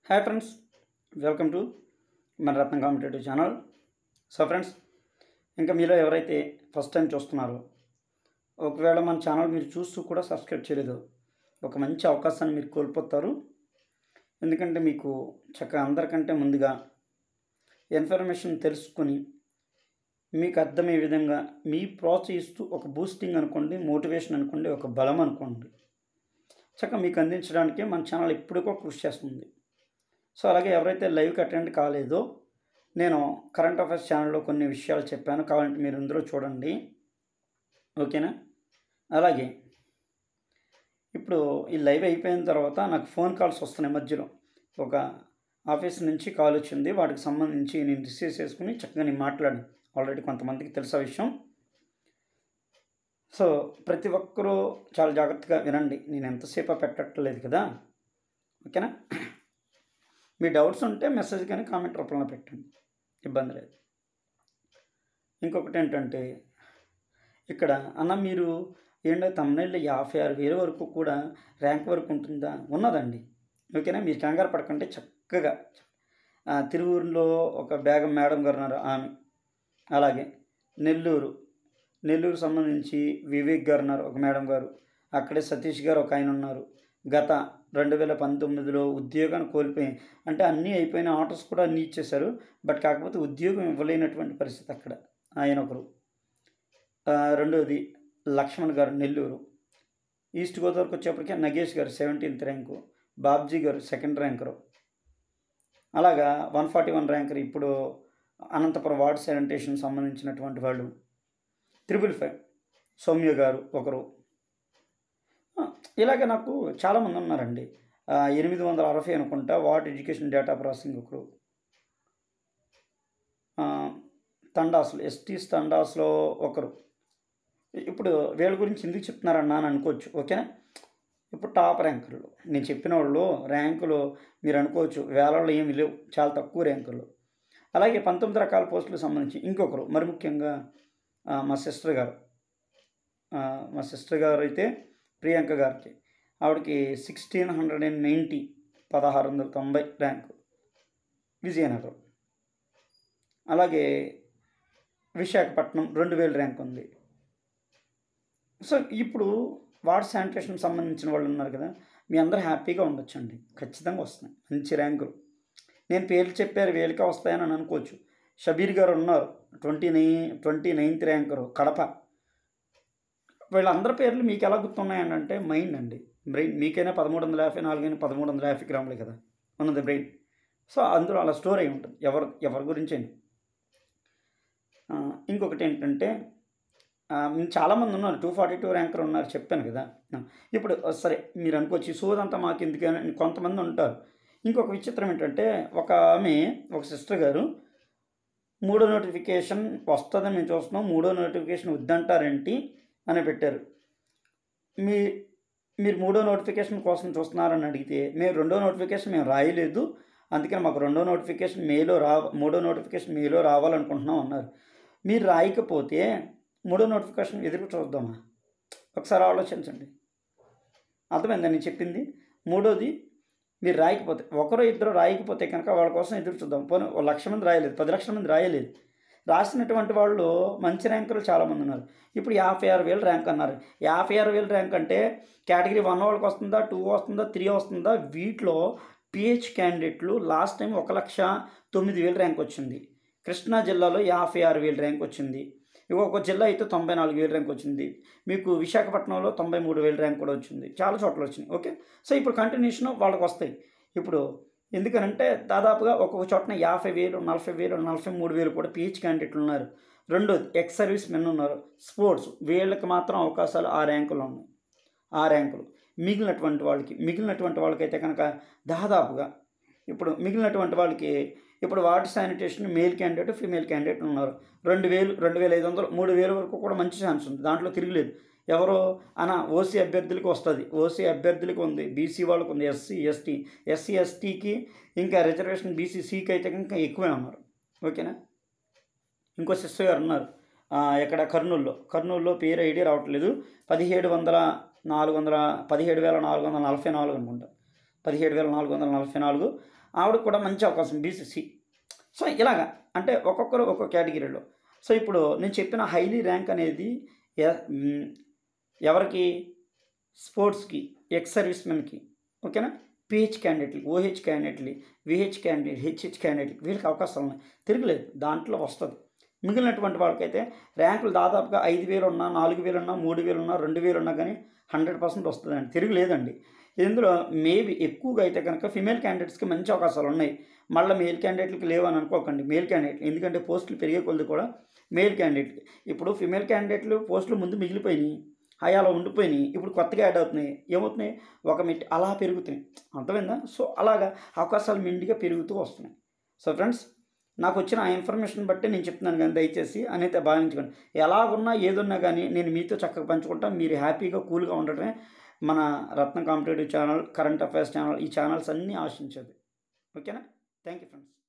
hi friends welcome to మన Ratna competitive channel so friends ఇంకా మీలో ఎవరైతే ఫస్ట్ టైం చూస్తున్నారో ఒకవేళ మన ఛానల్ మీరు చూస్తూ కూడా సబ్స్క్రైబ్ చేయలేదు ఒక మంచి అవకాశాన్ని మీరు కోల్పోతారు ఎందుకంటే మీకు చక్కగా అందరికంటే ముందుగా ఇన్ఫర్మేషన్ తెలుసుకొని మీకు అర్థమయ్యే విధంగా మీ ప్రోత్సహిస్తూ ఒక బూస్టింగ్ అనుకోండి మోటివేషన్ అనుకోండి ఒక బలం అనుకోండి చక్కగా మీకు అందించడానికి మన ఛానల్ ఎప్పుడుకో కృషి చేస్తుంది సో అలాగే ఎవరైతే లైవ్కి అటెండ్ కాలేదో నేను కరెంట్ అఫైర్స్ ఛానల్లో కొన్ని విషయాలు చెప్పాను కావాలంటే మీరు ఇందులో చూడండి ఓకేనా అలాగే ఇప్పుడు ఈ లైవ్ అయిపోయిన తర్వాత నాకు ఫోన్ కాల్స్ వస్తున్నాయి మధ్యలో ఒక ఆఫీస్ నుంచి కాల్ వచ్చింది వాటికి సంబంధించి నేను రిసీవ్ చేసుకుని చక్కగా నేను మాట్లాడాను ఆల్రెడీ కొంతమందికి తెలుసా విషయం సో ప్రతి ఒక్కరూ చాలా జాగ్రత్తగా వినండి నేను ఎంతసేపు పెట్టట్లేదు కదా ఓకేనా మీ డౌట్స్ ఉంటే మెసేజ్ కానీ కామెంట్ రూపంలో పెట్టండి ఇబ్బంది లేదు ఇంకొకటి ఏంటంటే ఇక్కడ అన్న మీరు ఏంటో తమిళలో యాభై ఆరు వేల వరకు కూడా ర్యాంక్ వరకు ఉంటుందా ఉన్నదండి ఓకేనా మీరు కంగారు పడకండి చక్కగా ఆ, తిరువూరులో ఒక బేగం మేడం గారు ఉన్నారు ఆమె అలాగే నెల్లూరు నెల్లూరు సంబంధించి వివేక్ గారు ఉన్నారు ఒక మేడం గారు అక్కడే సతీష్ గారు ఒక ఆయన ఉన్నారు గత రెండు వేల పంతొమ్మిదిలో ఉద్యోగాన్ని కోల్పోయి అంటే అన్నీ అయిపోయిన ఆర్డర్స్ కూడా అన్నీ ఇచ్చేశారు బట్ కాకపోతే ఉద్యోగం ఇవ్వలేనటువంటి పరిస్థితి అక్కడ ఆయన ఒకరు ఆ, రెండోది లక్ష్మణ్ గారు నెల్లూరు ఈస్ట్ గోదావరికి వచ్చేప్పటికే నగేష్ గారు సెవెంటీన్త్ ర్యాంకు బాబ్జీ గారు సెకండ్ ర్యాంకరు అలాగా వన్ ఫార్టీ వన్ ర్యాంకర్ ఇప్పుడు అనంతపురం వార్డ్ శానిటేషన్ సంబంధించినటువంటి వాళ్ళు త్రిబుల్ ఫైవ్ సౌమ్య గారు ఒకరు ఆ, ఇలాగ నాకు చాలామంది ఉన్నారండి ఆ, ఎనిమిది వందల అరవై అనుకుంటా వార్డ్ ఎడ్యుకేషన్ డేటా ప్రాసెసింగ్ ఒకరు ఆ, తండాసులు ఎస్టీస్ తండాస్లో ఒకరు ఇప్పుడు వీళ్ళ గురించి ఎందుకు చెప్తున్నారన్నా అని అనుకోవచ్చు ఓకేనా ఇప్పుడు టాప్ ర్యాంకర్లు నేను చెప్పిన వాళ్ళు ర్యాంకులు మీరు అనుకోవచ్చు వేలలో ఏమి లేవు చాలా తక్కువ ర్యాంకులు అలాగే పంతొమ్మిది రకాల పోస్టులకు సంబంధించి ఇంకొకరు మరి ముఖ్యంగా ఆ, మా సిస్టర్ గారు ఆ, మా సిస్టర్ గారు అయితే ప్రియాంక గారికి ఆవిడకి సిక్స్టీన్ హండ్రెడ్ అండ్ నైంటీ పదహారు వందల తొంభై ర్యాంకు విజయనగరం అలాగే విశాఖపట్నం రెండు వేల ర్యాంక్ ఉంది సో ఇప్పుడు వార్డ్ శానిటేషన్ సంబంధించిన వాళ్ళు ఉన్నారు కదా మీ అందరూ హ్యాపీగా ఉండొచ్చండి ఖచ్చితంగా వస్తున్నాయి మంచి ర్యాంకులు నేను పేర్లు చెప్పారు వీళ్ళకే వస్తాయని అని అనుకోవచ్చు షబీర్ గారు ఉన్నారు twenty nine twenty ninth ranker Kadapa వీళ్ళందరి పేర్లు మీకు ఎలా గుర్తున్నాయని అంటే మైండ్ అండి బ్రెయిన్ మీకైనా పదమూడు వందల యాభై నాలుగైనా పదమూడు వందల యాభై గ్రాములే కదా ఉన్నది బ్రెయిన్ సో అందులో అలా స్టోర్ అయి ఉంటుంది ఎవరు ఎవరి గురించి అయినా ఆ, ఇంకొకటి ఏంటంటే ఆ, చాలామంది ఉన్నారు టూ ఫార్టీ టూ ర్యాంకర్ ఉన్నారు చెప్పాను కదా ఆ, ఇప్పుడు ఆ, సరే మీరు అనుకోవచ్చు ఈ సోదంతా మాకు ఎందుకని కొంతమంది ఉంటారు ఇంకొక విచిత్రం ఏంటంటే ఒక ఆమె ఒక సిస్టర్ గారు మూడో నోటిఫికేషన్ వస్తుందని మేము చూస్తున్నాం మూడో నోటిఫికేషన్ వద్దంటారేంటి అని పెట్టారు మీ మీరు మూడో నోటిఫికేషన్ కోసం చూస్తున్నారని అడిగితే మేము రెండో నోటిఫికేషన్ మేము రాయలేదు అందుకని మాకు రెండో నోటిఫికేషన్ మేలో రా మూడో నోటిఫికేషన్ మేలో రావాలనుకుంటున్నాం అన్నారు మీరు రాయకపోతే మూడో నోటిఫికేషన్ ఎదురు చూద్దామా ఒకసారి ఆలోచించండి అర్థమైందా నేను చెప్పింది మూడోది మీరు రాయకపోతే ఒకరో ఇద్దరు రాయకపోతే కనుక వాళ్ళ కోసం ఎదురు చూద్దాం పోనీ ఓ లక్ష మంది రాయలేదు పది లక్షల మంది రాయలేదు రాసినటువంటి వాళ్ళు మంచి ర్యాంకులు చాలామంది ఉన్నారు ఇప్పుడు యాభై ఆరు వేలు ర్యాంక్ అన్నారు యాభై ఆరు వేలు ర్యాంక్ అంటే కేటగిరీ వన్ వాళ్ళకి వస్తుందా టూ వస్తుందా త్రీ వస్తుందా వీటిలో పిహెచ్ క్యాండిడేట్లు లాస్ట్ టైం ఒక లక్ష తొమ్మిది వేలు ర్యాంక్ వచ్చింది కృష్ణా జిల్లాలో యాభై ఆరు వేలు ర్యాంక్ వచ్చింది ఇంకొక జిల్లా అయితే తొంభై నాలుగు వేలు ర్యాంక్ వచ్చింది మీకు విశాఖపట్నంలో తొంభై మూడు వేలు ర్యాంక్ కూడా వచ్చింది చాలా చోట్ల వచ్చింది ఓకే సో ఇప్పుడు కంటిన్యూషన్ వాళ్ళకి వస్తాయి ఇప్పుడు ఎందుకనంటే దాదాపుగా ఒక్కొక్క చోటన యాభై వేలు నలభై వేలు నలభై మూడు వేలు కూడా పిహెచ్ క్యాండిడేట్లు ఉన్నారు రెండోది ఎక్స్ సర్వీస్ మెన్ ఉన్నారు స్పోర్ట్స్ వీళ్ళకి మాత్రం అవకాశాలు ఆ ర్యాంకులు ఉన్నాయి ఆ ర్యాంకులు మిగిలినటువంటి వాళ్ళకి మిగిలినటువంటి వాళ్ళకైతే కనుక దాదాపుగా ఇప్పుడు మిగిలినటువంటి వాళ్ళకి ఇప్పుడు water sanitation male candidate female candidate ఉన్నారు రెండు వేలు రెండు వేల ఐదు వందలు మూడు వేల వరకు కూడా మంచి ఛాన్స్ ఉంది దాంట్లో తిరగలేదు ఎవరో అన ఓసీ అభ్యర్థులకు వస్తుంది ఓసీ అభ్యర్థులకు ఉంది బీసీ వాళ్ళకు ఉంది ఎస్సీ ఎస్టీ ఎస్సీ ఎస్టీకి ఇంకా రిజర్వేషన్ బీసీ సీకి అయితే ఇంకా ఎక్కువే ఉన్నారు ఓకేనా ఇంకో సిస్టర్ గారు ఉన్నారు ఆ, ఎక్కడ కర్నూలులో కర్నూలులో పేరు ఐడియా రావట్లేదు పదిహేడు వందల నాలుగు వందల పదిహేడు వేల నాలుగు వందల నలభై నాలుగు అనుకుంటా పదిహేడు వేల నాలుగు వందల నలభై నాలుగు ఆవిడకు కూడా మంచి అవకాశం బీసీసీ సో ఇలాగా అంటే ఒక్కొక్కరు ఒక్కొక్క కేటగిరీలో సో ఇప్పుడు నేను చెప్పిన హైలీ ర్యాంక్ అనేది ఎ- మ్, ఎవరికి స్పోర్ట్స్కి ఎక్స్ సర్వీస్ మెన్కి ఓకేనా పిహెచ్ క్యాండిడేట్లకి ఓహెచ్ క్యాండిడేట్లకి విహెచ్ క్యాండిడేట్ హెచ్హెచ్ క్యాండిడేట్లకి వీళ్ళకి అవకాశాలు ఉన్నాయి తిరగలేదు దాంట్లో వస్తుంది మిగిలినటువంటి వాళ్ళకైతే ర్యాంకులు దాదాపుగా ఐదు వేలు ఉన్నా నాలుగు వేలు ఉన్నా మూడు వేలు ఉన్నా రెండు వేలు ఉన్నా కానీ హండ్రెడ్ పర్సెంట్ వస్తుందండి తిరగలేదండి ఇందులో మేబీ ఎక్కువగా అయితే కనుక ఫిమేల్ క్యాండిడేట్స్కి మంచి అవకాశాలు ఉన్నాయి మళ్ళీ మేల్ క్యాండిడేట్లకి లేవు అని అనుకోకండి మేల్ క్యాండిడేట్ ఎందుకంటే పోస్టులు పెరిగే కొలది కూడా మేల్ క్యాండిడేట్కి ఇప్పుడు ఫిమేల్ క్యాండిడేట్లు పోస్టులు ముందు మిగిలిపోయినాయి అవి అలా ఉండిపోయినాయి ఇప్పుడు కొత్తగా యాడ్ అవుతున్నాయి ఏమవుతున్నాయి ఒక మెట్ అలా పెరుగుతున్నాయి అర్థమైందా సో అలాగా అవకాశాలు మెండిగా పెరుగుతూ వస్తున్నాయి సో ఫ్రెండ్స్ నాకు వచ్చిన ఆ ఇన్ఫర్మేషన్ బట్టి నేను చెప్తున్నాను కానీ దయచేసి అనేది భావించుకోండి ఎలాగున్నా ఏదున్నా కానీ నేను మీతో చక్కగా పంచుకుంటా మీరు హ్యాపీగా కూల్గా ఉండటమే మన Ratna competitive channel current affairs channel ఈ ఛానల్స్ అన్నీ ఆశించేది ఓకేనా థ్యాంక్ యూ ఫ్రెండ్స్